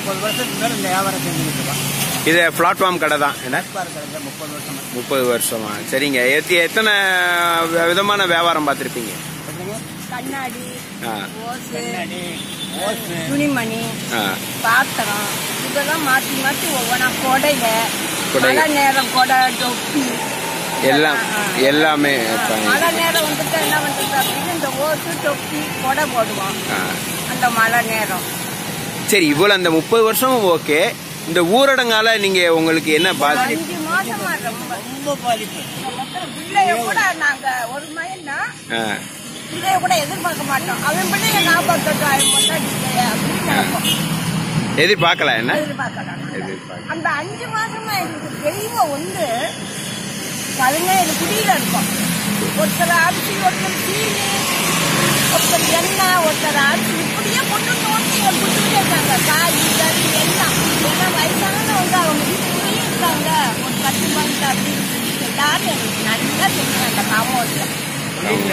முப்பது வருஷத்துக்கு மேல இந்த வியாபாரம் செஞ்சுக்கிட்டு இருக்கோம் இது பிளாட்ஃபார்ம் கடை தான் என்ன பாரு கடை முப்பது வருஷமா முப்பது வருஷமா சரிங்க எத்தி- எத்தனை வி- விதமான வியாபாரம் பார்த்துருப்பீங்க எப்படிங்க கண்ணாடி ஆ ஓசு கண்ணாடி ஓசு துணிமணி ஆ பாத்திரம் இதெல்லாம் மாற்றி மாற்றி ஒவ்வொன்றா கொடையில கொடை. மழை நேரம் கொடை தொப்பி எல்லாம் ஆ. எல்லாமே ஆ, பண்ணி- மழை நேரம் வந்துட்டு என்ன பண்ணுறது அப்படின்னு இந்த ஓசு தொப்பி கொடை போடுவோம் ஆ. அந்த மழை நேரம் சரி இவ்வளவு அந்த முப்பது வருஷமும் ஓகே இந்த ஊரடங்கால நீங்க உங்களுக்கு என்ன பாதி அஞ்சு மாசமா ரொம்ப ரொம்ப பாதிப்பு பிள்ளைய கூட நாங்க ஒரு மையன்னா ஆ. பிள்ளைய கூட எதிர்பார்க்க மாட்டோம் அவன் பிள்ளைய காப்பாற்றட்டும் அவன் மட்டும் பிள்ளைய அப்படின்னு நினைப்போம் எதிர்பார்க்கல என்ன எதிர்பார்க்கலாம் எதிர்பார்க்கல. அந்த அஞ்சு மாசமா எங்களுக்கு தெய்வம் வந்து பதினேழு குடியில இருக்கும் ஒருத்தர் அரிசி ஒருத்தர் சீனி ஒருத்தர் எண்ணெய் ஒருத்தர் அரிசி இப்படியே கொண்டு வந்து எங்க கொடுத்துட்டே இருக்காங்க காய் கறி எல்லாம் ஏன்னா வயசானவங்க அவங்க வீட்டுக்குள்ளேயே இருக்காங்க ஒரு கட்டுப்பாடு அப்படின்னு சொல்லி எல்லாரும் எங்களுக்கு நல்லா தெரியும் அந்த காமௌண்ட்ல இல்ல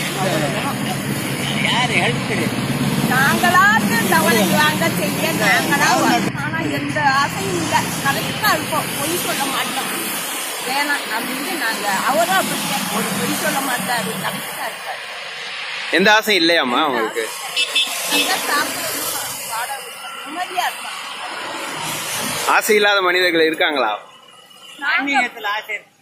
யாரு ஹெல்ப் கிடையாது நாங்களாட்டு தவணைக்கு வாங்க செய்ய நாங்களா வரோம். ஆனா எந்த ஆசையும் இல்ல கரெக்டா இருப்போம் பொய் சொல்ல மாட்டோம் வேணாம் அப்படின்னு நாங்க அவரும் அப்படித்தான் ஒரு பொய் சொல்ல மாட்டாரு கரெக்டா இருக்காரு எந்த ஆசையும் இல்லையாம்மா உங்களுக்கு நல்லா சாப்பிடணும் வாட விடணும், நிம்மதியா இருப்பான் ஆசை இல்லாத மனிதர்கள் இருக்காங்களா நாங்க ஆன்மீகத்துல ஆசை இருக்கு.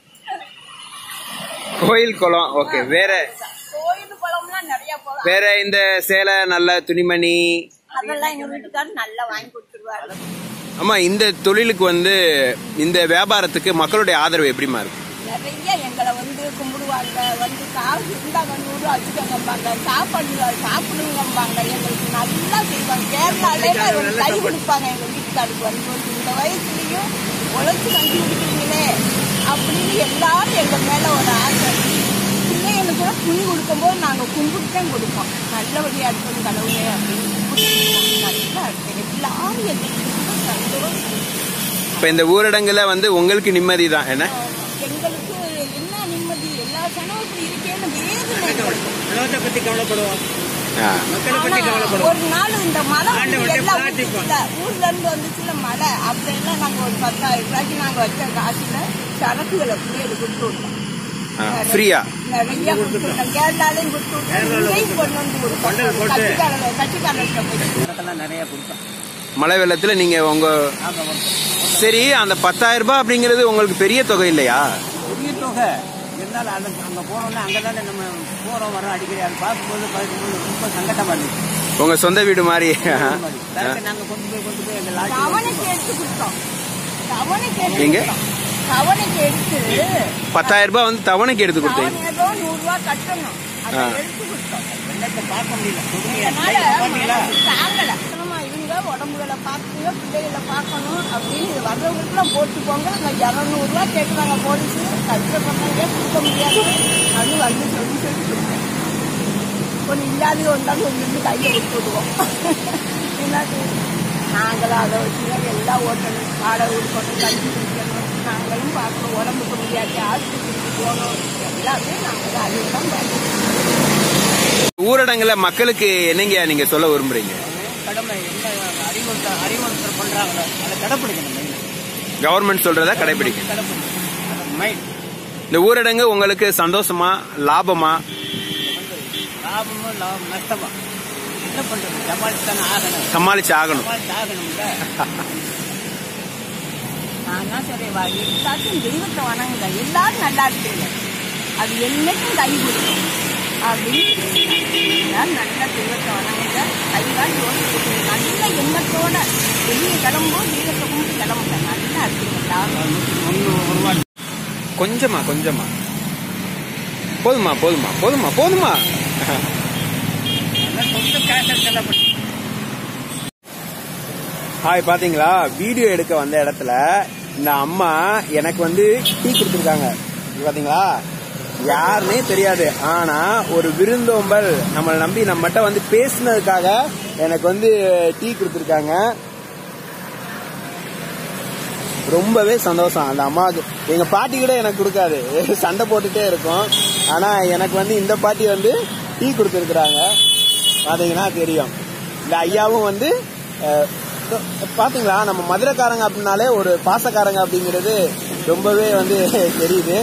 கோயில் குளம் ஓகே வேற கோயில் குளம்லாம் நிறைய போகலாம் வேற இந்த சேலை நல்ல துணிமணி அதெல்லாம் எங்க வீட்டுக்காரர் நல்லா வாங்கி கொடுத்துருவாரு ஆமா இந்த தொழிலுக்கு வந்து இந்த வியாபாரத்துக்கு மக்களுடைய ஆதரவு எப்படிமா இருக்கு நிறைய எங்களை வந்து கும்பிடுவாங்க வந்து காசு இருந்தாங்க நூறு வச்சுக்கோங்கம்பாங்க சாப்பாடு சாப்பிடுங்கம்பாங்க எங்களுக்கு நல்லா செய்வாங்க கேரளாலே ஒரு கை கொடுப்பாங்க எங்க வீட்டுக்காருக்கு வந்து இந்த வயசுலயும் உழைச்சு கஞ்சி குடிக்கிறீங்களே அப்படின்னு எல்லாரும் எங்க மேல ஒரு ஆசை பிள்ளைங்களுக்கு கூட துணி கொடுக்கும்போது நாங்க கும்பிட்டு கொடுப்போம் நல்லபடியா இருக்கணும் கடவுளே அப்படின்னு கும்பிட்டு கொடுப்போம். நல்லா இருக்கு எல்லாரும் எங்களுக்கு ரொம்ப சந்தோஷம் இப்ப இந்த ஊரடங்குல வந்து உங்களுக்கு நிம்மதி தான் என்ன எங்களுக்கு என்ன நிம்மதி எல்லா சனமும் இப்படி இருக்கேன்னு வேதனை எங்களுக்கு. உலகத்தை பத்தி கவலைப்படுவோம் ஆ. மக்களை பத்தி ஆனா, கவலைப்படுவோம் ஒரு நாள் இந்த மழை வந்து ஆண்டவன்கிட்ட எல்லாம் பிரார்த்திப்போம். ஊத்துச்சுல, ஊர்ல இருந்து வந்துச்சுல மழை அப்படின்னா நாங்க ஒரு பத்தாயிரம் ரூபாய்க்கு நாங்க வச்ச காசுல சரக்குகளை பிள்ளைகளுக்கு கொடுத்து விட்டோம் ஆ, ஃப்ரீயா நிறைய கொடுத்து விட்டோம் கேரளாலையும் கொடுத்து விட்டோம் இங்கேயும் கொண்டு வந்து கொண்டல் கொடுத்தோம் போட்டு. கட்சிக்காரர் கட்சிக்காரர்கிட்ட போய் இடத்தெல்லாம் நிறைய கொடுத்தோம் மழை வெள்ளத்துல நீங்க உங்க ஆமா கொடுத்தோம். சரி அந்த பத்தாயிரம் ரூபாய் அப்படிங்கிறது உங்களுக்கு பெரிய தொகை இல்லையா பெரிய தொகை இருந்தாலும் அது அங்க போனோம்னா அங்கதானே நம்ம போறோம் வரோம் அடிக்கடி அதை பார்க்கும்போது பார்க்கும்போது ரொம்ப சங்கடமா இருந்துச்சு உங்க சொந்த வீடு மாதிரி சரக்கு நாங்க கொண்டு போய் கொண்டு போய் எங்க லாட்ஜ் கவனைக்கு எடுத்து கொடுத்தோம் கவனைக்கு எடுத்து எங்க? கொடுத்தோம். கவனைக்கு எடுத்து பத்தாயிரம் ரூபாய் வந்து தவணைக்கு எடுத்து கொடுத்தீங்க அவன் ஏதோ நூறு ரூபாய் கட்டணும் அதை ஆ. எடுத்து கொடுத்தோம் வெள்ளத்தை பார்க்க முடியல கொடுமையா அதனால இருக்கு. பாத்தீங்களா? மனசு தாங்கல அப்புறமா இவங்க உடம்புகளை பார்க்கணும் பிள்ளைகளை பார்க்கணும் அப்படின்னு வர்றவங்களுக்குலாம் போட்டு போங்க அங்க இரநூறு ரூபாய் கேட்குறாங்க போலீஸ் கஷ்டப்பட்டாங்க கொடுக்க முடியாது அது வந்து சொல்லி சொல்லி கொடுத்தேன் ஒன்று இல்லாத ஒன்றாலும் ஒன்று இருந்து கையை விட்டு விடுவோம் என்னது நாங்களும் அதை வச்சு தான் எல்லாம் ஓட்டணும் வாடகை கொடுக்கணும் கல்வி குடிக்கணும் நாங்களும் பார்க்கணும் உடம்புக்கு முடியாது ஆஸ்பத்திரிக்கு போகணும் எல்லாமே நாங்கள் தான் அதுதான் பார்க்கணும் ஊரடங்குல மக்களுக்கு என்னங்க நீங்க சொல்ல விரும்புறீங்க கடமை என்ன அறிவுறுத்த அறிவுறுத்தல் பண்றாங்களோ அதை கடைப்பிடிக்கணும் மெயின் கவர்மெண்ட் சொல்றத கடைபிடிக்க கடைப்பிடிக்கணும் அது மைண்ட் இந்த ஊரடங்கு உங்களுக்கு சந்தோஷமா லாபமா லாபமும் லாபம் நஷ்டமா என்ன பண்றது சமாளிச்சு தானே ஆகணும் சமாளிச்சு ஆகணும் சமாளிச்சு ஆகணும்ல நான் தான் சொல்றேன் வா எல்லாத்தையும் தெய்வத்தை வணங்குங்க எல்லாரும் நல்லா இருக்கீங்க அது என்னைக்கும் கை கொடுக்கும் அப்படின்னு சொல்லியிருக்காங்க. எல்லாரும் நல்ல தெய்வத்தை வணங்குங்க கைகால் யோசிச்சு நல்ல எண்ணத்தோட வெளியே கிளம்பும் தெய்வத்தை கும்பிட்டு கிளம்புங்க நல்லா இருக்கீங்க எல்லாரும் ஒன்று ஒரு ரூபா கொஞ்சமா கொஞ்சமா போதுமா போதுமா போதுமா போதுமா எல்லாம் சொந்த காசு செலவு ஹாய் பாத்தீங்களா வீடியோ எடுக்க வந்த இடத்துல இந்த அம்மா எனக்கு வந்து டீ கொடுத்துருக்காங்க இது பாத்தீங்களா யாருன்னே தெரியாது ஆனா ஒரு விருந்தோம்பல் நம்மளை நம்பி நம்மகிட்ட வந்து பேசினதுக்காக எனக்கு வந்து டீ கொடுத்துருக்காங்க ரொம்பவே சந்தோஷம் அந்த அம்மாவுக்கு எங்க பாட்டி கூட எனக்கு கொடுக்காது சண்டை போட்டுட்டே இருக்கும் ஆனா எனக்கு வந்து இந்த பாட்டி வந்து டீ கொடுத்துருக்குறாங்க பாத்தீங்கன்னா தெரியும் இந்த ஐயாவும் வந்து அஹ், so- பாத்தீங்களா நம்ம மதுரைக்காரங்க அப்படின்னாலே ஒரு பாசக்காரங்க அப்படிங்கிறது ரொம்பவே வந்து தெரியுது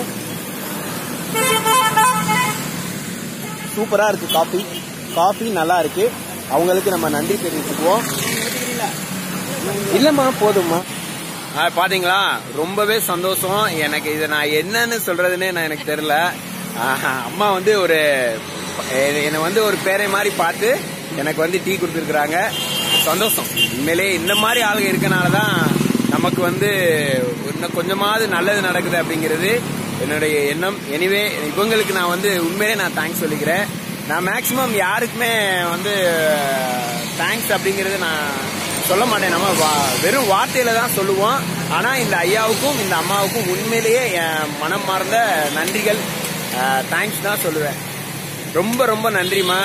சூப்பரா இருக்கு காஃபி காஃபி நல்லா இருக்கு அவங்களுக்கு நம்ம நன்றி தெரிவிச்சுக்குவோம் இல்லம்மா போதும்மா ஆ, பாத்தீங்களா ரொம்பவே சந்தோஷம் எனக்கு இதை நான் என்னன்னு சொல்றதுன்னே நான் எனக்கு தெரியல ஆஹா, அம்மா வந்து ஒரு எ- என்னை வந்து ஒரு பேரை மாதிரி பார்த்து எனக்கு வந்து டீ கொடுத்துருக்குறாங்க சந்தோஷம் உண்மையிலேயே இந்த மாதிரி ஆளுங்க இருக்கனால தான் நமக்கு வந்து இன்னும் கொஞ்சமாவது நல்லது நடக்குது அப்படிங்கிறது என்னுடைய எண்ணம் எனிவே இவங்களுக்கு நான் வந்து உண்மையிலே நான் தேங்க்ஸ் சொல்லிக்கிறேன் நான் மேக்சிமம் யாருக்குமே வந்து தேங்க்ஸ் அப்படிங்கிறது நான் சொல்ல மாட்டேன் நம்ம வா- வெறும் வார்த்தையில தான் சொல்லுவோம் ஆனா இந்த ஐயாவுக்கும் இந்த அம்மாவுக்கும் உண்மையிலேயே என் மனம் மார்ந்த நன்றிகள் தேங்க்ஸ் தான் சொல்லுவேன் ரொம்ப ரொம்ப நன்றிம்மா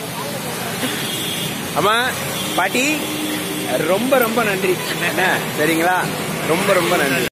அம்மா பாட்டி ரொம்ப ரொம்ப நன்றி என்ன சரிங்களா ரொம்ப ரொம்ப நன்றி